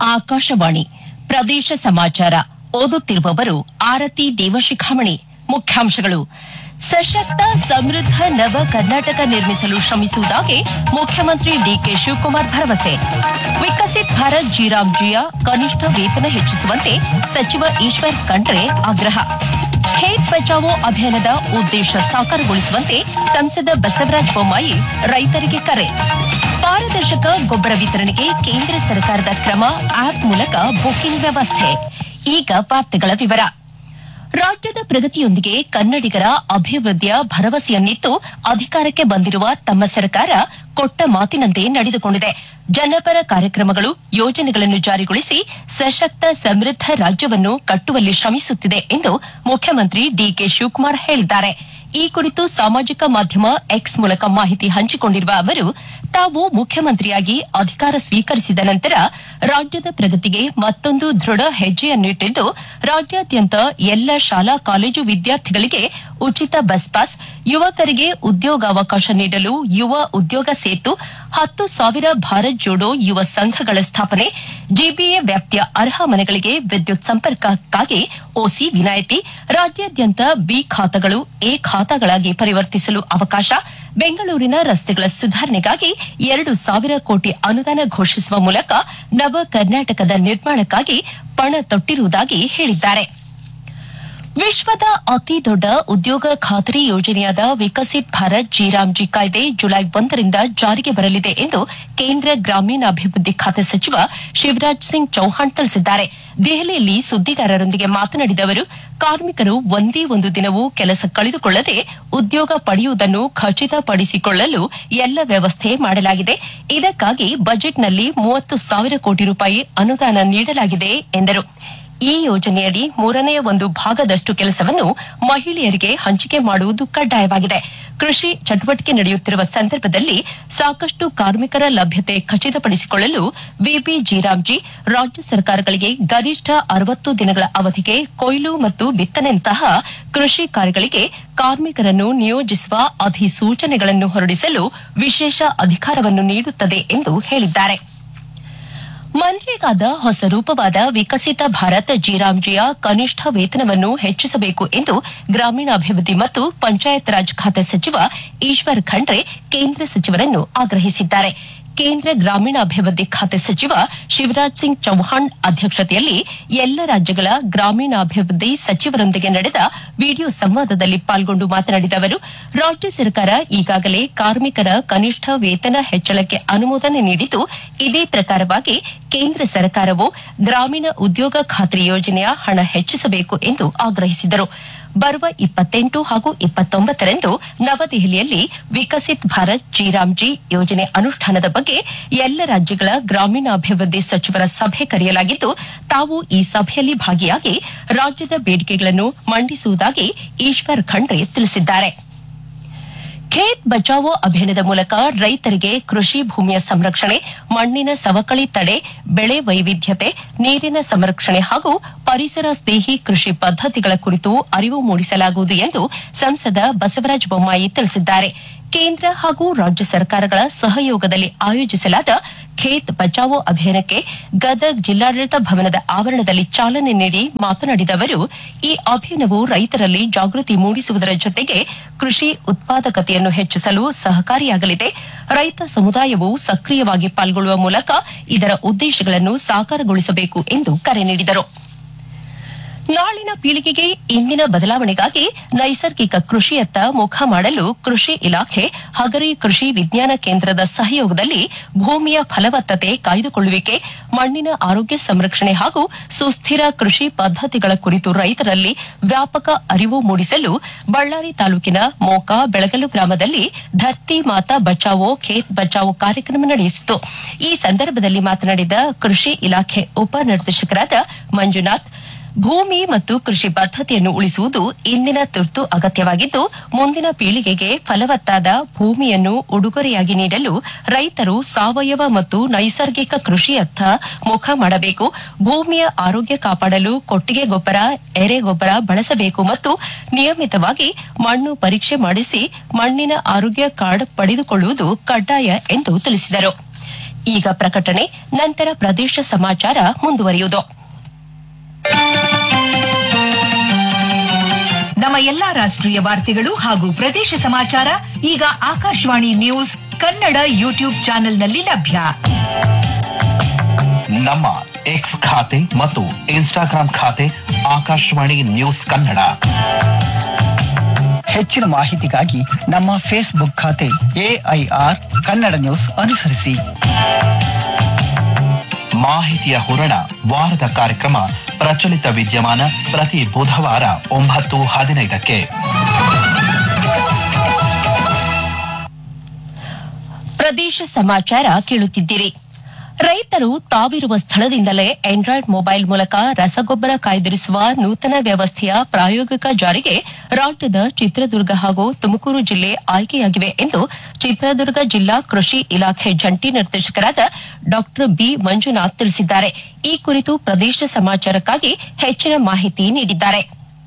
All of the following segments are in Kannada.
ಆಕಾಶವಾಣಿ ಪ್ರದೇಶ ಸಮಾಚಾರ ಓದುತ್ತಿರುವವರು ಆರತಿ ದೇವಶಿಖಾಮಣಿ ಮುಖ್ಯಾಂಶಗಳು ಸಶಕ್ತ ಸಮೃದ್ಧ ನವ ಕರ್ನಾಟಕ ನಿರ್ಮಿಸಲು ಶ್ರಮಿಸುವುದಾಗಿ ಮುಖ್ಯಮಂತ್ರಿ ಡಿಕೆ ಶಿವಕುಮಾರ್ ಭರವಸೆ ವಿಕಸಿತ್ ಭಾರತ್ ಜಿರಾಮ್ ಜಿಯಾ ಕನಿಷ್ಠ ವೇತನ ಹೆಚ್ಚಿಸುವಂತೆ ಸಚಿವ ಈಶ್ವರ್ ಖಂಡ್ರೆ ಆಗ್ರಹ ಖೇತ್ ಬಚಾವೋ ಅಭಿಯಾನದ ಉದ್ದೇಶ ಸಾಕಾರಗೊಳಿಸುವಂತೆ ಸಂಸದ ಬಸವರಾಜ ಬೊಮ್ಮಾಯಿ ರೈತರಿಗೆ ಕರೆ ಪಾರದರ್ಶಕ ಗೊಬ್ಬರ ವಿತರಣೆಗೆ ಕೇಂದ್ರ ಸರ್ಕಾರದ ಕ್ರಮ ಆಪ್ ಮೂಲಕ ಬುಕಿಂಗ್ ವ್ಯವಸ್ಥೆ ಈಗ ವಾರ್ತೆಗಳ ವಿವರ ರಾಜ್ಯದ ಪ್ರಗತಿಯೊಂದಿಗೆ ಕನ್ನಡಿಗರ ಅಭಿವೃದ್ಧಿಯ ಭರವಸೆಯನ್ನಿತ್ತು ಅಧಿಕಾರಕ್ಕೆ ಬಂದಿರುವ ತಮ್ಮ ಸರ್ಕಾರ ಕೊಟ್ಟ ಮಾತಿನಂತೆ ನಡೆದುಕೊಂಡಿದೆ ಜನಪರ ಕಾರ್ಯಕ್ರಮಗಳು ಯೋಜನೆಗಳನ್ನು ಜಾರಿಗೊಳಿಸಿ ಸಶಕ್ತ ಸಮೃದ್ಧ ರಾಜ್ಯವನ್ನು ಕಟ್ಟುವಲ್ಲಿ ಶ್ರಮಿಸುತ್ತಿದೆ ಎಂದು ಮುಖ್ಯಮಂತ್ರಿ ಡಿಕೆ ಶಿವಕುಮಾರ್ ಹೇಳಿದ್ದಾರೆ ಈ ಕುರಿತು ಸಾಮಾಜಿಕ ಮಾಧ್ಯಮ ಎಕ್ಸ್ ಮೂಲಕ ಮಾಹಿತಿ ಹಂಚಿಕೊಂಡಿರುವ ಅವರು ತಾವು ಮುಖ್ಯಮಂತ್ರಿಯಾಗಿ ಅಧಿಕಾರ ಸ್ವೀಕರಿಸಿದ ನಂತರ ರಾಜ್ಯದ ಪ್ರಗತಿಗೆ ಮತ್ತೊಂದು ದೃಢ ಹೆಜ್ಜೆಯನ್ನಿಟ್ಟಿದ್ದು ರಾಜ್ಯಾದ್ಯಂತ ಎಲ್ಲ ಶಾಲಾ ಕಾಲೇಜು ವಿದ್ಯಾರ್ಥಿಗಳಿಗೆ ಉಚಿತ ಬಸ್ ಪಾಸ್ ಯುವಕರಿಗೆ ಉದ್ಯೋಗಾವಕಾಶ ನೀಡಲು ಯುವ ಉದ್ಯೋಗ ಸೇತು ಹತ್ತು ಸಾವಿರ ಭಾರತ್ ಜೋಡೋ ಯುವ ಸಂಘಗಳ ಸ್ಥಾಪನೆ ಜಿಬಿಎ ವ್ಯಾಪ್ತಿಯ ಅರ್ಹ ಮನೆಗಳಿಗೆ ವಿದ್ಯುತ್ ಸಂಪರ್ಕಕ್ಕಾಗಿ ಓಸಿ ವಿನಾಯಿತಿ ರಾಜ್ಯಾದ್ಯಂತ ಬಿ ಖಾತಾಗಳು ಎ ಖಾತಾಗಳಾಗಿ ಪರಿವರ್ತಿಸಲು ಅವಕಾಶ ಬೆಂಗಳೂರಿನ ರಸ್ತೆಗಳ ಸುಧಾರಣೆಗಾಗಿ ಎರಡು ಸಾವಿರ ಕೋಟಿ ಅನುದಾನ ಘೋಷಿಸುವ ಮೂಲಕ ನವ ಕರ್ನಾಟಕದ ನಿರ್ಮಾಣಕ್ಕಾಗಿ ಪಣ ತೊಟ್ಟಿರುವುದಾಗಿ ಹೇಳಿದ್ದಾರೆ ವಿಶ್ವದ ಅತಿ ದೊಡ್ಡ ಉದ್ಯೋಗ ಖಾತರಿ ಯೋಜನೆಯಾದ ವಿಕಸಿತ್ ಭಾರತ್ ಜಿರಾಮ್ಜಿ ಕಾಯ್ದೆ ಜುಲೈ ಒಂದರಿಂದ ಜಾರಿಗೆ ಬರಲಿದೆ ಎಂದು ಕೇಂದ್ರ ಗ್ರಾಮೀಣಾಭಿವೃದ್ಧಿ ಖಾತೆ ಸಚಿವ ಶಿವರಾಜ್ ಸಿಂಗ್ ಚೌಹಾಣ್ ತಿಳಿಸಿದ್ದಾರೆ ದೆಹಲಿಯಲ್ಲಿ ಸುದ್ದಿಗಾರರೊಂದಿಗೆ ಮಾತನಾಡಿದ ಅವರು ಕಾರ್ಮಿಕರು ಒಂದೇ ಒಂದು ದಿನವೂ ಕೆಲಸ ಕಳೆದುಕೊಳ್ಳದೆ ಉದ್ಯೋಗ ಪಡೆಯುವುದನ್ನು ಖಚಿತಪಡಿಸಿಕೊಳ್ಳಲು ಎಲ್ಲ ವ್ಯವಸ್ಥೆ ಮಾಡಲಾಗಿದೆ ಇದಕ್ಕಾಗಿ ಬಜೆಟ್ನಲ್ಲಿ ಮೂವತ್ತು ಸಾವಿರ ಕೋಟಿ ರೂಪಾಯಿ ಅನುದಾನ ನೀಡಲಾಗಿದೆ ಎಂದರು ಈ ಯೋಜನೆಯಡಿ ಮೂರನೇ ಒಂದು ಭಾಗದಷ್ಟು ಕೆಲಸವನ್ನು ಮಹಿಳೆಯರಿಗೆ ಹಂಚಿಕೆ ಮಾಡುವುದು ಕಡ್ಡಾಯವಾಗಿದೆ ಕೃಷಿ ಚಟುವಟಿಕೆ ನಡೆಯುತ್ತಿರುವ ಸಂದರ್ಭದಲ್ಲಿ ಸಾಕಷ್ಟು ಕಾರ್ಮಿಕರ ಲಭ್ಯತೆ ಖಚಿತಪಡಿಸಿಕೊಳ್ಳಲು ವಿಬಿ ಜಿರಾಮ್ಜಿ ರಾಜ್ಯ ಸರ್ಕಾರಗಳಿಗೆ ಗರಿಷ್ಠ ಅರವತ್ತು ದಿನಗಳ ಅವಧಿಗೆ ಕೊಯ್ಲು ಮತ್ತು ಬಿತ್ತನೆಯಂತಹ ಕೃಷಿ ಕಾರ್ಯಗಳಿಗೆ ಕಾರ್ಮಿಕರನ್ನು ನಿಯೋಜಿಸುವ ಅಧಿಸೂಚನೆಗಳನ್ನು ಹೊರಡಿಸಲು ವಿಶೇಷ ಅಧಿಕಾರವನ್ನು ನೀಡುತ್ತದೆ ಎಂದು ಹೇಳಿದ್ದಾರೆ ಮನ್ರೇಗಾದ ಹೊಸ ರೂಪವಾದ ವಿಕಸಿತ ಭಾರತ್ ಜಿರಾಮ್ಜಿಯ ಕನಿಷ್ಠ ವೇತನವನ್ನು ಹೆಚ್ಚಿಸಬೇಕು ಎಂದು ಗ್ರಾಮೀಣಾಭಿವೃದ್ಧಿ ಮತ್ತು ಪಂಚಾಯತ್ ರಾಜ್ ಖಾತೆ ಸಚಿವ ಈಶ್ವರ್ ಖಂಡ್ರೆ ಕೇಂದ್ರ ಸಚಿವರನ್ನು ಆಗ್ರಹಿಸಿದ್ದಾರೆ ಕೇಂದ್ರ ಗ್ರಾಮೀಣಾಭಿವೃದ್ಧಿ ಖಾತೆ ಸಚಿವ ಶಿವರಾಜ್ ಸಿಂಗ್ ಚೌಹಾಣ್ ಅಧ್ಯಕ್ಷತೆಯಲ್ಲಿ ಎಲ್ಲ ರಾಜ್ಯಗಳ ಗ್ರಾಮೀಣಾಭಿವೃದ್ಧಿ ಸಚಿವರೊಂದಿಗೆ ನಡೆದ ವಿಡಿಯೋ ಸಂವಾದದಲ್ಲಿ ಪಾಲ್ಗೊಂಡು ಮಾತನಾಡಿದ ಅವರು ರಾಜ್ಯ ಸರ್ಕಾರ ಈಗಾಗಲೇ ಕಾರ್ಮಿಕರ ಕನಿಷ್ಠ ವೇತನ ಹೆಚ್ಚಳಕ್ಕೆ ಅನುಮೋದನೆ ನೀಡಿದ್ದು ಇದೇ ಪ್ರಕಾರವಾಗಿ ಕೇಂದ್ರ ಸರ್ಕಾರವು ಗ್ರಾಮೀಣ ಉದ್ಯೋಗ ಖಾತ್ರಿ ಯೋಜನೆಯ ಹಣ ಹೆಚ್ಚಿಸಬೇಕು ಎಂದು ಆಗ್ರಹಿಸಿದರು ಬರುವ ಇಪ್ಪತ್ತೆಂಟು ಹಾಗೂ ಇಪ್ಪತ್ತೊಂಬತ್ತರಂದು ನವದೆಹಲಿಯಲ್ಲಿ ವಿಕಸಿತ್ ಭಾರತ್ ಜಿರಾಮ್ಜಿ ಯೋಜನೆ ಅನುಷ್ಠಾನದ ಬಗ್ಗೆ ಎಲ್ಲ ರಾಜ್ಯಗಳ ಗ್ರಾಮೀಣಾಭಿವೃದ್ಧಿ ಸಚಿವರ ಸಭೆ ಕರೆಯಲಾಗಿದ್ದು ತಾವು ಈ ಸಭೆಯಲ್ಲಿ ಭಾಗಿಯಾಗಿ ರಾಜ್ಯದ ಬೇಡಿಕೆಗಳನ್ನು ಮಂಡಿಸುವುದಾಗಿ ಈಶ್ವರ್ ಖಂಡ್ರೆ ತಿಳಿಸಿದ್ದಾರೆ ಖೇತ್ ಬಚಾವೋ ಅಭಿಯಾನದ ಮೂಲಕ ರೈತರಿಗೆ ಕೃಷಿ ಭೂಮಿಯ ಸಂರಕ್ಷಣೆ ಮಣ್ಣಿನ ಸವಕಳಿ ತಡೆ ಬೆಳೆ ವೈವಿಧ್ಯತೆ ನೀರಿನ ಸಂರಕ್ಷಣೆ ಹಾಗೂ ಪರಿಸರ ಸ್ನೇಹಿ ಕೃಷಿ ಪದ್ದತಿಗಳ ಕುರಿತು ಅರಿವು ಮೂಡಿಸಲಾಗುವುದು ಎಂದು ಸಂಸದ ಬಸವರಾಜ ಬೊಮ್ಮಾಯಿ ತಿಳಿಸಿದ್ದಾರೆ ಕೇಂದ್ರ ಹಾಗೂ ರಾಜ್ಯ ಸರ್ಕಾರಗಳ ಸಹಯೋಗದಲ್ಲಿ ಆಯೋಜಿಸಲಾದ ಖೇತ್ ಬಚಾವೋ ಅಭಿಯಾನಕ್ಕೆ ಗದಗ್ ಜಿಲ್ಲಾಡಳಿತ ಭವನದ ಆವರಣದಲ್ಲಿ ಚಾಲನೆ ನೀಡಿ ಮಾತನಾಡಿದ ಅವರು ಈ ಅಭಿಯಾನವು ರೈತರಲ್ಲಿ ಜಾಗೃತಿ ಮೂಡಿಸುವುದರ ಜೊತೆಗೆ ಕೃಷಿ ಉತ್ಪಾದಕತೆಯನ್ನು ಹೆಚ್ಚಿಸಲು ಸಹಕಾರಿಯಾಗಲಿದೆ ರೈತ ಸಮುದಾಯವು ಸಕ್ರಿಯವಾಗಿ ಪಾಲ್ಗೊಳ್ಳುವ ಮೂಲಕ ಇದರ ಉದ್ದೇಶಗಳನ್ನು ಸಾಕಾರಗೊಳಿಸಬೇಕು ಎಂದು ಕರೆ ನೀಡಿದರು ನಾಳಿನ ಪೀಳಿಗೆಗೆ ಇಂದಿನ ಬದಲಾವಣೆಗಾಗಿ ನೈಸರ್ಗಿಕ ಕೃಷಿಯತ್ತ ಮುಖ ಮಾಡಲು ಕೃಷಿ ಇಲಾಖೆ ಹಗರಿ ಕೃಷಿ ವಿಜ್ಞಾನ ಕೇಂದ್ರದ ಸಹಯೋಗದಲ್ಲಿ ಭೂಮಿಯ ಫಲವತ್ತತೆ ಕಾಯ್ದುಕೊಳ್ಳುವಿಕೆ ಮಣ್ಣಿನ ಆರೋಗ್ಯ ಸಂರಕ್ಷಣೆ ಹಾಗೂ ಸುಸ್ಥಿರ ಕೃಷಿ ಪದ್ದತಿಗಳ ಕುರಿತು ರೈತರಲ್ಲಿ ವ್ಯಾಪಕ ಅರಿವು ಮೂಡಿಸಲು ಬಳ್ಳಾರಿ ತಾಲೂಕಿನ ಮೋಕ ಬೆಳಗಲು ಗ್ರಾಮದಲ್ಲಿ ಧರ್ತಿ ಮಾತಾ ಬಚಾವೋ ಖೇತ್ ಬಚಾವೋ ಕಾರ್ಯಕ್ರಮ ನಡೆಯಿತು ಈ ಸಂದರ್ಭದಲ್ಲಿ ಮಾತನಾಡಿದ ಕೃಷಿ ಇಲಾಖೆ ಉಪ ನಿರ್ದೇಶಕರಾದ ಮಂಜುನಾಥ್ ಭೂಮಿ ಮತ್ತು ಕೃಷಿ ಪದ್ದತಿಯನ್ನು ಉಳಿಸುವುದು ಇಂದಿನ ತುರ್ತು ಅಗತ್ಯವಾಗಿದ್ದು ಮುಂದಿನ ಪೀಳಿಗೆಗೆ ಫಲವತ್ತಾದ ಭೂಮಿಯನ್ನು ಉಡುಗೊರೆಯಾಗಿ ನೀಡಲು ರೈತರು ಸಾವಯವ ಮತ್ತು ನೈಸರ್ಗಿಕ ಕೃಷಿಯತ್ತ ಮುಖ ಮಾಡಬೇಕು ಭೂಮಿಯ ಆರೋಗ್ಯ ಕಾಪಾಡಲು ಕೊಟ್ಟಿಗೆ ಗೊಬ್ಬರ ಎರೆಗೊಬ್ಬರ ಬಳಸಬೇಕು ಮತ್ತು ನಿಯಮಿತವಾಗಿ ಮಣ್ಣು ಪರೀಕ್ಷೆ ಮಾಡಿಸಿ ಮಣ್ಣಿನ ಆರೋಗ್ಯ ಕಾರ್ಡ್ ಪಡೆದುಕೊಳ್ಳುವುದು ಕಡ್ಡಾಯ ಎಂದು ತಿಳಿಸಿದರು ಈಗ ಪ್ರಕಟಣೆ ನಂತರ ಪ್ರದೇಶ ಸಮಾಚಾರ ಮುಂದುವರಿಯುವುದು ನಮ್ಮ ಎಲ್ಲಾ ರಾಷ್ಟ್ರೀಯ ವಾರ್ತೆಗಳು ಹಾಗೂ ಪ್ರದೇಶ ಸಮಾಚಾರ ಈಗ ಆಕಾಶವಾಣಿ ನ್ಯೂಸ್ ಕನ್ನಡ ಯೂಟ್ಯೂಬ್ ಚಾನೆಲ್ನಲ್ಲಿ ಲಭ್ಯ ನಮ್ಮ ಎಕ್ಸ್ ಖಾತೆ ಮತ್ತು ಇನ್ಸ್ಟಾಗ್ರಾಂ ಖಾತೆ ಆಕಾಶವಾಣಿ ನ್ಯೂಸ್ ಕನ್ನಡ ಹೆಚ್ಚಿನ ಮಾಹಿತಿಗಾಗಿ ನಮ್ಮ ಫೇಸ್ಬುಕ್ ಖಾತೆ ಎಐಆರ್ ಕನ್ನಡ ನ್ಯೂಸ್ ಅನುಸರಿಸಿ ಮಾಹಿತಿಯ ಹೊರಣ ವಾರದ ಕಾರ್ಯಕ್ರಮ ಪ್ರಚಲಿತ ವಿದ್ಯಮಾನ ಪ್ರತಿ ಬುಧವಾರ ಒಂಬತ್ತು ಹದಿನೈದಕ್ಕೆ ಪ್ರದೇಶ ಸಮಾಚಾರ ಕೇಳುತ್ತಿದ್ದೀರಿ ರೈತರು ತಾವಿರುವ ಸ್ಥಳದಿಂದಲೇ ಆಂಡ್ರಾಯ್ಡ್ ಮೊಬೈಲ್ ಮೂಲಕ ರಸಗೊಬ್ಬರ ಕಾಯ್ದಿರಿಸುವ ನೂತನ ವ್ಯವಸ್ಥೆಯ ಪ್ರಾಯೋಗಿಕ ಜಾರಿಗೆ ರಾಜ್ಯದ ಚಿತ್ರದುರ್ಗ ಹಾಗೂ ತುಮಕೂರು ಜಿಲ್ಲೆ ಆಯ್ಕೆಯಾಗಿವೆ ಎಂದು ಚಿತ್ರದುರ್ಗ ಜಿಲ್ಲಾ ಕೃಷಿ ಇಲಾಖೆ ಜಂಟಿ ನಿರ್ದೇಶಕರಾದ ಡಾ ಬಿ ಮಂಜುನಾಥ್ ತಿಳಿಸಿದ್ದಾರೆ ಈ ಕುರಿತು ಪ್ರದೇಶ ಸಮಾಚಾರಕ್ಕಾಗಿ ಹೆಚ್ಚಿನ ಮಾಹಿತಿ ನೀಡಿದ್ದಾರೆ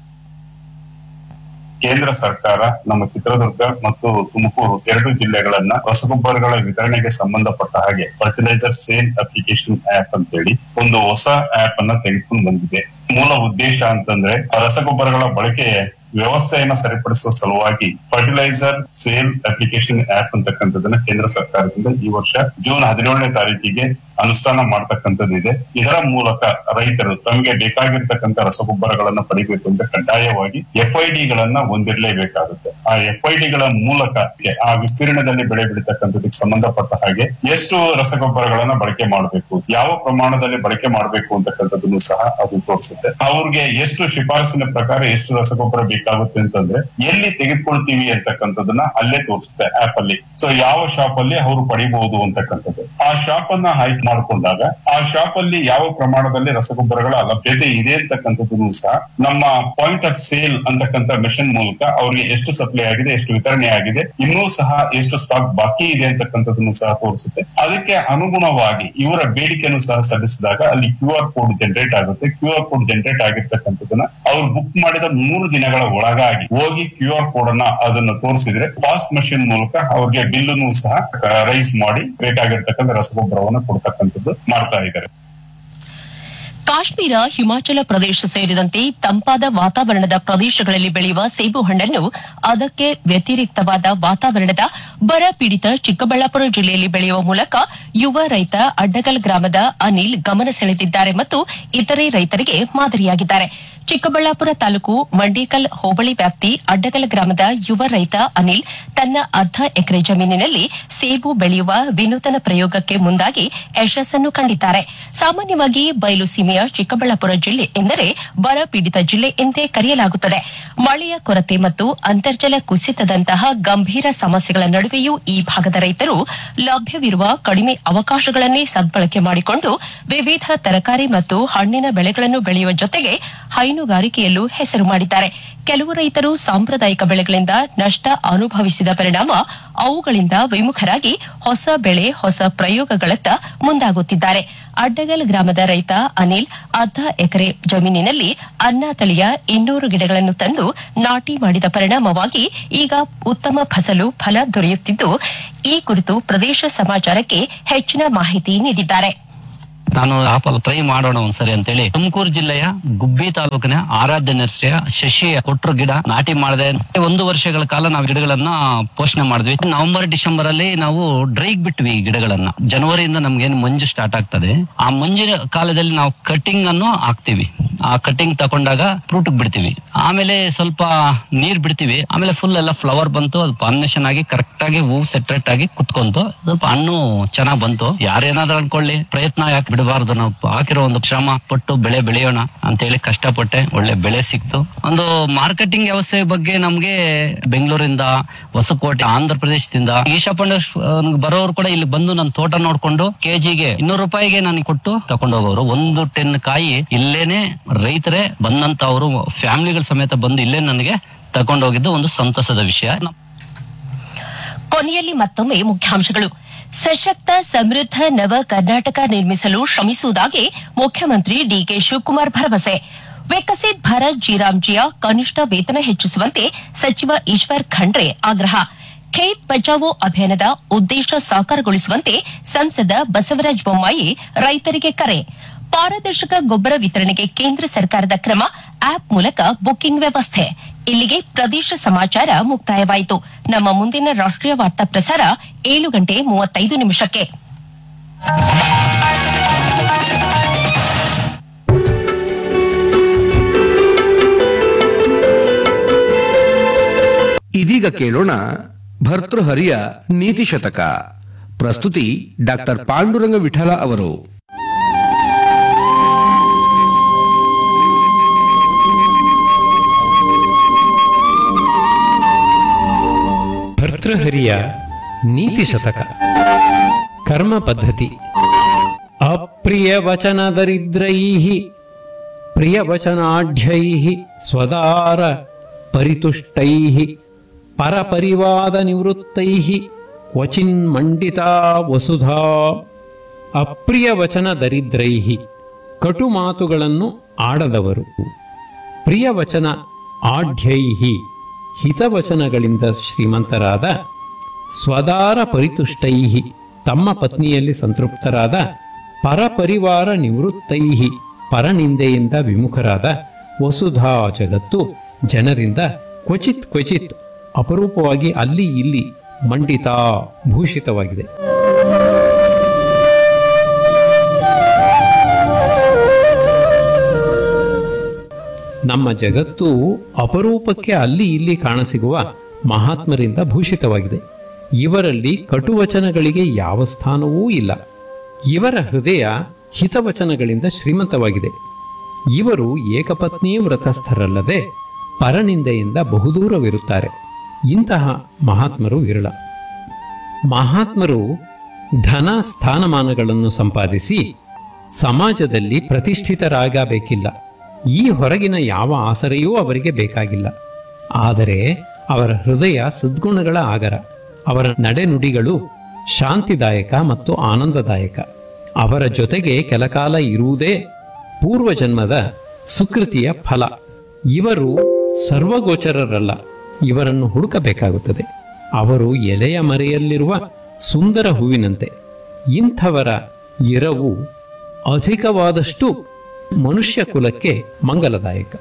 ಕೇಂದ್ರ ಸರ್ಕಾರ ನಮ್ಮ ಚಿತ್ರದುರ್ಗ ಮತ್ತು ತುಮಕೂರು ಎರಡು ಜಿಲ್ಲೆಗಳನ್ನ ರಸಗೊಬ್ಬರಗಳ ವಿತರಣೆಗೆ ಸಂಬಂಧಪಟ್ಟ ಹಾಗೆ ಫರ್ಟಿಲೈಸರ್ ಸೇಲ್ ಅಪ್ಲಿಕೇಶನ್ ಆಪ್ ಅಂತೇಳಿ ಒಂದು ಹೊಸ ಆಪ್ ಅನ್ನ ತೆಗೆದುಕೊಂಡು ಬಂದಿದೆ ಮೂಲ ಉದ್ದೇಶ ಅಂತಂದ್ರೆ ರಸಗೊಬ್ಬರಗಳ ಬಳಕೆ ವ್ಯವಸ್ಥೆಯನ್ನ ಸರಿಪಡಿಸುವ ಸಲುವಾಗಿ ಫರ್ಟಿಲೈಸರ್ ಸೇಲ್ ಅಪ್ಲಿಕೇಶನ್ ಆಪ್ ಅಂತಕ್ಕಂಥದ್ದನ್ನ ಕೇಂದ್ರ ಸರ್ಕಾರದಿಂದ ಈ ವರ್ಷ ಜೂನ್ ಹದಿನೇಳನೇ ತಾರೀಕಿಗೆ ಅನುಷ್ಠಾನ ಮಾಡ್ತಕ್ಕಂಥದ್ದಿದೆ ಇದರ ಮೂಲಕ ರೈತರು ತಮಗೆ ಬೇಕಾಗಿರ್ತಕ್ಕಂಥ ರಸಗೊಬ್ಬರಗಳನ್ನ ಪಡಿಬೇಕು ಅಂತ ಕಡ್ಡಾಯವಾಗಿ ಎಫ್ಐಡಿ ಗಳನ್ನ ಹೊಂದಿರಲೇಬೇಕಾಗುತ್ತೆ ಆ ಎಫ್ಐಡಿ ಗಳ ಮೂಲಕ ಆ ವಿಸ್ತೀರ್ಣದಲ್ಲಿ ಬೆಳೆ ಬೆಳೀತಕ್ಕಂಥದಕ್ಕೆ ಸಂಬಂಧಪಟ್ಟ ಹಾಗೆ ಎಷ್ಟು ರಸಗೊಬ್ಬರಗಳನ್ನ ಬಳಕೆ ಮಾಡಬೇಕು ಯಾವ ಪ್ರಮಾಣದಲ್ಲಿ ಬಳಕೆ ಮಾಡಬೇಕು ಅಂತಕ್ಕಂಥದ್ದನ್ನು ಸಹ ಅದು ತೋರಿಸುತ್ತೆ ಅವ್ರಿಗೆ ಎಷ್ಟು ಶಿಫಾರಸಿನ ಪ್ರಕಾರ ಎಷ್ಟು ರಸಗೊಬ್ಬರ ಬೇಕಾಗುತ್ತೆ ಅಂತಂದ್ರೆ ಎಲ್ಲಿ ತೆಗೆದುಕೊಳ್ತೀವಿ ಅಂತಕ್ಕಂಥದ್ದನ್ನ ಅಲ್ಲೇ ತೋರಿಸುತ್ತೆ ಆಪ್ ಅಲ್ಲಿ ಸೊ ಯಾವ ಶಾಪ್ ಅಲ್ಲಿ ಅವರು ಪಡಿಬಹುದು ಅಂತಕ್ಕಂಥದ್ದು ಆ ಶಾಪ್ ಅನ್ನ ಆಯ್ಕೆ ಮಾಡ್ಕೊಂಡಾಗ ಆ ಶಾಪ್ ಅಲ್ಲಿ ಯಾವ ಪ್ರಮಾಣದಲ್ಲಿ ರಸಗೊಬ್ಬರಗಳ ಲಭ್ಯತೆ ಇದೆ ಅಂತಕ್ಕಂಥದ್ದನ್ನು ಸಹ ನಮ್ಮ ಪಾಯಿಂಟ್ ಆಫ್ ಸೇಲ್ ಅಂತಕ್ಕಂಥ ಮೆಷಿನ್ ಮೂಲಕ ಅವ್ರಿಗೆ ಎಷ್ಟು ಸಪ್ಲೈ ಆಗಿದೆ ಎಷ್ಟು ವಿತರಣೆ ಆಗಿದೆ ಇನ್ನೂ ಸಹ ಎಷ್ಟು ಸ್ಟಾಕ್ ಬಾಕಿ ಇದೆ ಅಂತಕ್ಕಂಥದ್ದನ್ನು ಸಹ ತೋರಿಸುತ್ತೆ ಅದಕ್ಕೆ ಅನುಗುಣವಾಗಿ ಇವರ ಬೇಡಿಕೆಯನ್ನು ಸಹ ಸಲ್ಲಿಸಿದಾಗ ಅಲ್ಲಿ ಕ್ಯೂ ಆರ್ ಕೋಡ್ ಜನರೇಟ್ ಆಗುತ್ತೆ ಕ್ಯೂ ಆರ್ ಕೋಡ್ ಜನರೇಟ್ ಆಗಿರ್ತಕ್ಕಂಥದ್ದನ್ನ ಅವ್ರು ಬುಕ್ ಮಾಡಿದ ಮೂರು ದಿನಗಳ ಒಳಗಾಗಿ ಹೋಗಿ ಕ್ಯೂ ಆರ್ ಕೋಡ್ ಅನ್ನ ಅದನ್ನ ತೋರಿಸಿದ್ರೆ ಪಾಸ್ ಮಷಿನ್ ಮೂಲಕ ಅವ್ರಿಗೆ ಬಿಲ್ ಅನ್ನು ಸಹ ರೈಸ್ ಮಾಡಿ ಬೇಕಾಗಿರ್ತಕ್ಕಂಥ ರಸಗೊಬ್ಬರವನ್ನು ಕೊಡ್ತಕ್ಕಂಥದ್ದು ಮಾಡ್ತಾ ಇದ್ದಾರೆ ಕಾಶ್ಮೀರ ಹಿಮಾಚಲ ಪ್ರದೇಶ ಸೇರಿದಂತೆ ತಂಪಾದ ವಾತಾವರಣದ ಪ್ರದೇಶಗಳಲ್ಲಿ ಬೆಳೆಯುವ ಸೇಬು ಹಣ್ಣನ್ನು ಅದಕ್ಕೆ ವ್ಯತಿರಿಕ್ತವಾದ ವಾತಾವರಣದ ಬರ ಪೀಡಿತ ಚಿಕ್ಕಬಳ್ಳಾಪುರ ಜಿಲ್ಲೆಯಲ್ಲಿ ಬೆಳೆಯುವ ಮೂಲಕ ಯುವ ರೈತ ಅಡ್ಡಗಲ್ ಗ್ರಾಮದ ಅನಿಲ್ ಗಮನ ಸೆಳೆದಿದ್ದಾರೆ ಮತ್ತು ಇತರೆ ರೈತರಿಗೆ ಮಾದರಿಯಾಗಿದ್ದಾರೆ ಚಿಕ್ಕಬಳ್ಳಾಪುರ ತಾಲೂಕು ಮಂಡೇಕಲ್ ಹೋಬಳಿ ವ್ಯಾಪ್ತಿ ಅಡ್ಡಗಲ ಗ್ರಾಮದ ಯುವ ರೈತ ಅನಿಲ್ ತನ್ನ ಅರ್ಧ ಎಕರೆ ಜಮೀನಿನಲ್ಲಿ ಸೇಬು ಬೆಳೆಯುವ ವಿನೂತನ ಪ್ರಯೋಗಕ್ಕೆ ಮುಂದಾಗಿ ಯಶಸ್ಸನ್ನು ಕಂಡಿದ್ದಾರೆ ಸಾಮಾನ್ಯವಾಗಿ ಬಯಲು ಸೀಮೆಯ ಚಿಕ್ಕಬಳ್ಳಾಪುರ ಜಿಲ್ಲೆ ಎಂದರೆ ಬರ ಪೀಡಿತ ಜಿಲ್ಲೆ ಎಂದೇ ಕರೆಯಲಾಗುತ್ತದೆ ಮಳೆಯ ಕೊರತೆ ಮತ್ತು ಅಂತರ್ಜಲ ಕುಸಿತದಂತಹ ಗಂಭೀರ ಸಮಸ್ಯೆಗಳ ನಡುವೆಯೂ ಈ ಭಾಗದ ರೈತರು ಲಭ್ಯವಿರುವ ಕಡಿಮೆ ಅವಕಾಶಗಳನ್ನೇ ಸದ್ಬಳಕೆ ಮಾಡಿಕೊಂಡು ವಿವಿಧ ತರಕಾರಿ ಮತ್ತು ಹಣ್ಣಿನ ಬೆಳೆಗಳನ್ನು ಬೆಳೆಯುವ ಜೊತೆಗೆ ಹೈನುಗಾರಿಕೆಯಲ್ಲೂ ಹೆಸರು ಮಾಡಿದ್ದಾರೆ ಕೆಲವು ರೈತರು ಸಾಂಪ್ರದಾಯಿಕ ಬೆಳೆಗಳಿಂದ ನಷ್ಟ ಅನುಭವಿಸಿದ ಪರಿಣಾಮ ಅವುಗಳಿಂದ ವಿಮುಖರಾಗಿ ಹೊಸ ಬೆಳೆ ಹೊಸ ಪ್ರಯೋಗಗಳತ್ತ ಮುಂದಾಗುತ್ತಿದ್ದಾರೆ ಅಡ್ಡಗಲ್ ಗ್ರಾಮದ ರೈತ ಅನಿಲ್ ಅರ್ಧ ಎಕರೆ ಜಮೀನಿನಲ್ಲಿ ಅನ್ನ ತಳಿಯ ಇನ್ನೂರು ಗಿಡಗಳನ್ನು ತಂದು ನಾಟಿ ಮಾಡಿದ ಪರಿಣಾಮವಾಗಿ ಈಗ ಉತ್ತಮ ಫಸಲು ಫಲ ದೊರೆಯುತ್ತಿದ್ದು ಈ ಕುರಿತು ಪ್ರದೇಶ ಸಮಾಚಾರಕ್ಕೆ ಹೆಚ್ಚಿನ ಮಾಹಿತಿ ನೀಡಿದ್ದಾರೆ ನಾನು ಆಪಲ್ ಟ್ರೈ ಮಾಡೋಣ ಒಂದ್ಸರಿ ಅಂತೇಳಿ ತುಮಕೂರು ಜಿಲ್ಲೆಯ ಗುಬ್ಬಿ ತಾಲೂಕಿನ ಆರಾಧ್ಯ ನರ್ಸರಿಯ ಶಶಿ ಕೊಟ್ರು ಗಿಡ ನಾಟಿ ಮಾಡಿದೆ ಒಂದು ವರ್ಷಗಳ ಕಾಲ ನಾವು ಗಿಡಗಳನ್ನ ಪೋಷಣೆ ಮಾಡಿದ್ವಿ ನವೆಂಬರ್ ಡಿಸೆಂಬರ್ ಅಲ್ಲಿ ನಾವು ಡ್ರೈಗ್ ಬಿಟ್ವಿ ಈ ಗಿಡಗಳನ್ನ ಜನವರಿಯಿಂದ ನಮ್ಗೇನು ಮಂಜು ಸ್ಟಾರ್ಟ್ ಆಗ್ತದೆ ಆ ಮಂಜಿನ ಕಾಲದಲ್ಲಿ ನಾವು ಕಟಿಂಗ್ ಅನ್ನು ಹಾಕ್ತಿವಿ ಆ ಕಟಿಂಗ್ ತಕೊಂಡಾಗ ಫ್ರೂಟ್ ಬಿಡ್ತೀವಿ ಆಮೇಲೆ ಸ್ವಲ್ಪ ನೀರ್ ಬಿಡ್ತೀವಿ ಆಮೇಲೆ ಫುಲ್ ಎಲ್ಲ ಫ್ಲವರ್ ಬಂತು ಅದು ಪಾಲಿನೇಷನ್ ಆಗಿ ಕರೆಕ್ಟ್ ಆಗಿ ಹೂ ಸೆಟ್ರೇಟ್ ಆಗಿ ಕುತ್ಕೊಂತು ಸ್ವಲ್ಪ ಹಣ್ಣು ಚೆನ್ನಾಗ್ ಬಂತು ಯಾರೇನಾದ್ರೂ ಅನ್ಕೊಳ್ಳಿ ಪ್ರಯತ್ನ ಯಾಕೆ ಬಿಡಬಾರ್ದು ನಾವು ಹಾಕಿರೋ ಒಂದು ಶ್ರಮ ಪಟ್ಟು ಬೆಳೆ ಬೆಳೆಯೋಣ ಅಂತ ಹೇಳಿ ಕಷ್ಟಪಟ್ಟೆ ಒಳ್ಳೆ ಬೆಳೆ ಸಿಕ್ತು ಒಂದು ಮಾರ್ಕೆಟಿಂಗ್ ವ್ಯವಸ್ಥೆ ಬಗ್ಗೆ ನಮ್ಗೆ ಬೆಂಗಳೂರಿಂದ ಹೊಸಕೋಟೆ ಆಂಧ್ರ ಪ್ರದೇಶದಿಂದ ಈಶಾಪಂಡ ಬರೋರು ಕೂಡ ಇಲ್ಲಿ ಬಂದು ನನ್ನ ತೋಟ ನೋಡ್ಕೊಂಡು ಕೆಜಿಗೆ ಇನ್ನೂರು ರೂಪಾಯಿಗೆ ನನಗೆ ಕೊಟ್ಟು ತಕೊಂಡು ಹೋಗೋರು ಒಂದು ಟೆನ್ ಕಾಯಿ ಇಲ್ಲೇನೆ ರೈತರೇ ಬಂದಂತ ಅವರು ಫ್ಯಾಮಿಲಿಗಳ ಸಮೇತ ಬಂದು ಇಲ್ಲೇ ನನಗೆ ತಕೊಂಡು ಹೋಗಿದ್ದು ಒಂದು ಸಂತಸದ ವಿಷಯ ಕೊನೆಯಲ್ಲಿ ಮತ್ತೊಮ್ಮೆ ಮುಖ್ಯಾಂಶಗಳು ಸಶಕ್ತ ಸಮೃದ್ಧ ನವ ಕರ್ನಾಟಕ ನಿರ್ಮಿಸಲು ಶ್ರಮಿಸುವುದಾಗಿ ಮುಖ್ಯಮಂತ್ರಿ ಡಿಕೆ ಶಿವಕುಮಾರ್ ಭರವಸೆ ವಿಕಸಿತ್ ಭಾರತ್ ಜಿರಾಮ್ಜಿಯ ಕನಿಷ್ಠ ವೇತನ ಹೆಚ್ಚಿಸುವಂತೆ ಸಚಿವ ಈಶ್ವರ್ ಖಂಡ್ರೆ ಆಗ್ರಹ ಖೇತ್ ಬಚಾವೋ ಅಭಿಯಾನದ ಉದ್ದೇಶ ಸಾಕಾರಗೊಳಿಸುವಂತೆ ಸಂಸದ ಬಸವರಾಜ ಬೊಮ್ಮಾಯಿ ರೈತರಿಗೆ ಕರೆ ಪಾರದರ್ಶಕ ಗೊಬ್ಬರ ವಿತರಣೆಗೆ ಕೇಂದ್ರ ಸರ್ಕಾರದ ಕ್ರಮ ಆಪ್ ಮೂಲಕ ಬುಕ್ಕಿಂಗ್ ವ್ಯವಸ್ಥೆ ಇಲ್ಲಿಗೆ ಪ್ರದೇಶ ಸಮಾಚಾರ ಮುಕ್ತಾಯವಾಯಿತು ನಮ್ಮ ಮುಂದಿನ ರಾಷ್ಟೀಯ ವಾರ್ತಾ ಪ್ರಸಾರ ಏಳು ಗಂಟೆ ಮೂವತ್ತೈದು ನಿಮಿಷಕ್ಕೆ ಇದೀಗ ಕೇಳೋಣ ಭರ್ತೃಹರಿಯ ನೀತಿ ಶತಕ ಪ್ರಸ್ತುತಿ ಡಾಕ್ಟರ್ ಪಾಂಡುರಂಗ ವಿಠಲ ಅವರು ಭರ್ತೃಹರಿಯ ನೀತಿ ಶತಕ ಕರ್ಮ ಪದ್ಧತಿ ಅಪ್ರಿಯ ವಚನ ದರಿದ್ರೈ ಪ್ರಿಯ ವಚನಾಢ್ಯೈ ಸ್ವದಾರ ಪರಿತುಷ್ಟೈ ಪರಪರಿವಾದ ನಿವೃತ್ತೈ ಕ್ವಚಿನ್ ಮಂಡಿತಾ ವಸುಧಾ ಅಪ್ರಿಯ ವಚನ ದರಿದ್ರೈ ಕಟು ಮಾತುಗಳನ್ನು ಆಡದವರು ಪ್ರಿಯ ವಚನ ಆಢ್ಯೈ ಹಿತವಚನಗಳಿಂದ ಶ್ರೀಮಂತರಾದ ಸ್ವದಾರ ಪರಿತುಷ್ಟೈ ತಮ್ಮ ಪತ್ನಿಯಲ್ಲಿ ಸಂತೃಪ್ತರಾದ ಪರಪರಿವಾರ ನಿವೃತ್ತೈ ಪರನಿಂದೆಯಿಂದ ವಿಮುಖರಾದ ವಸುಧಾ ಜಗತ್ತು ಜನರಿಂದ ಕ್ವಚಿತ್ ಕ್ವಚಿತ್ ಅಪರೂಪವಾಗಿ ಅಲ್ಲಿ ಇಲ್ಲಿ ಮಂಡಿತಾ ಭೂಷಿತವಾಗಿದೆ ನಮ್ಮ ಜಗತ್ತು ಅಪರೂಪಕ್ಕೆ ಅಲ್ಲಿ ಇಲ್ಲಿ ಕಾಣಸಿಗುವ ಮಹಾತ್ಮರಿಂದ ಭೂಷಿತವಾಗಿದೆ ಇವರಲ್ಲಿ ಕಟುವಚನಗಳಿಗೆ ಯಾವ ಸ್ಥಾನವೂ ಇಲ್ಲ ಇವರ ಹೃದಯ ಹಿತವಚನಗಳಿಂದ ಶ್ರೀಮಂತವಾಗಿದೆ ಇವರು ಏಕಪತ್ನಿ ವ್ರತಸ್ಥರಲ್ಲದೆ ಪರನಿಂದೆಯಿಂದ ಬಹುದೂರವಿರುತ್ತಾರೆ ಇಂತಹ ಮಹಾತ್ಮರು ವಿರಳ ಮಹಾತ್ಮರು ಧನ ಸ್ಥಾನಮಾನಗಳನ್ನು ಸಂಪಾದಿಸಿ ಸಮಾಜದಲ್ಲಿ ಪ್ರತಿಷ್ಠಿತರಾಗಬೇಕಿಲ್ಲ ಈ ಹೊರಗಿನ ಯಾವ ಆಸರೆಯೂ ಅವರಿಗೆ ಬೇಕಾಗಿಲ್ಲ ಆದರೆ ಅವರ ಹೃದಯ ಸದ್ಗುಣಗಳ ಆಗರ ಅವರ ನಡೆನುಡಿಗಳು ಶಾಂತಿದಾಯಕ ಮತ್ತು ಆನಂದದಾಯಕ ಅವರ ಜೊತೆಗೆ ಕೆಲಕಾಲ ಇರುವುದೇ ಪೂರ್ವಜನ್ಮದ ಸುಕೃತಿಯ ಫಲ ಇವರು ಸರ್ವಗೋಚರರಲ್ಲ ಇವರನ್ನು ಹುಡುಕಬೇಕಾಗುತ್ತದೆ ಅವರು ಎಲೆಯ ಮರೆಯಲ್ಲಿರುವ ಸುಂದರ ಹೂವಿನಂತೆ ಇಂಥವರ ಇರವು ಅಧಿಕವಾದಷ್ಟು ಮನುಷ್ಯ ಕುಲಕ್ಕೆ ಮಂಗಲದಾಯಕ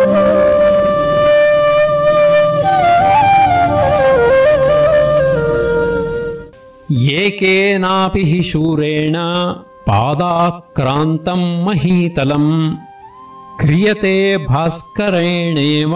ಏಕೇನಾಪಿ ಹಿ ಶೂರೇಣ ಪಾದಾಕ್ರಾಂತಂ ಮಹೀತಲಂ ಕ್ರಿಯತೆ ಭಾಸ್ಕರೇಣೇವ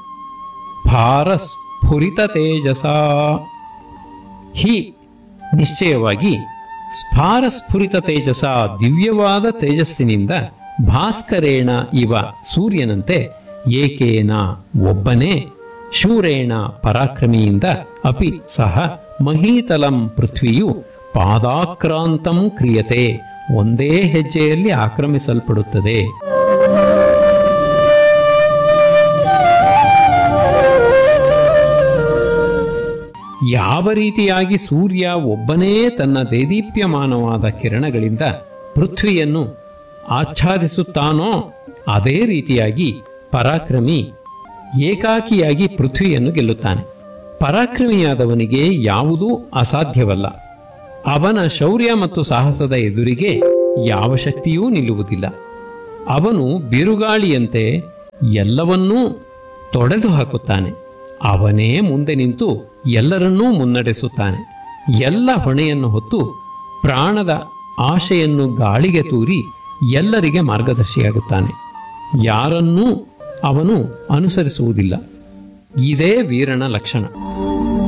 ಭಾರಸ್ಫುರಿತ ತೇಜಸ ಹಿ ನಿಶ್ಚಯವಾಗಿ ಸ್ಫಾರಸ್ಫುರಿತ ತೇಜಸ ದಿವ್ಯವಾದ ತೇಜಸ್ಸಿನಿಂದ ಭಾಸ್ಕರೇಣ ಇವ ಸೂರ್ಯನಂತೆ ಏಕೇನ ಒಬ್ಬನೇ ಶೂರೇಣ ಪರಾಕ್ರಮಿಯಿಂದ ಅಪಿ ಸಹ ಮಹೀತಲಂ ಪೃಥ್ವಿಯು ಪಾದಾಕ್ರಾಂತಂ ಕ್ರಿಯತೆ ಒಂದೇ ಹೆಜ್ಜೆಯಲ್ಲಿ ಆಕ್ರಮಿಸಲ್ಪಡುತ್ತದೆ ಯಾವ ರೀತಿಯಾಗಿ ಸೂರ್ಯ ಒಬ್ಬನೇ ತನ್ನ ದೇದೀಪ್ಯಮಾನವಾದ ಕಿರಣಗಳಿಂದ ಪೃಥ್ವಿಯನ್ನು ಆಚ್ಛಾದಿಸುತ್ತಾನೋ ಅದೇ ರೀತಿಯಾಗಿ ಪರಾಕ್ರಮಿ ಏಕಾಕಿಯಾಗಿ ಪೃಥ್ವಿಯನ್ನು ಗೆಲ್ಲುತ್ತಾನೆ ಪರಾಕ್ರಮಿಯಾದವನಿಗೆ ಯಾವುದೂ ಅಸಾಧ್ಯವಲ್ಲ ಅವನ ಶೌರ್ಯ ಮತ್ತು ಸಾಹಸದ ಎದುರಿಗೆ ಯಾವ ಶಕ್ತಿಯೂ ನಿಲ್ಲುವುದಿಲ್ಲ ಅವನು ಬಿರುಗಾಳಿಯಂತೆ ಎಲ್ಲವನ್ನೂ ತೊಡೆದು ಹಾಕುತ್ತಾನೆ ಅವನೇ ಮುಂದೆ ನಿಂತು ಎಲ್ಲರನ್ನೂ ಮುನ್ನಡೆಸುತ್ತಾನೆ ಎಲ್ಲ ಹೊಣೆಯನ್ನು ಹೊತ್ತು ಪ್ರಾಣದ ಆಶೆಯನ್ನು ಗಾಳಿಗೆ ತೂರಿ ಎಲ್ಲರಿಗೆ ಮಾರ್ಗದರ್ಶಿಯಾಗುತ್ತಾನೆ ಯಾರನ್ನೂ ಅವನು ಅನುಸರಿಸುವುದಿಲ್ಲ ಇದೇ ವೀರನ ಲಕ್ಷಣ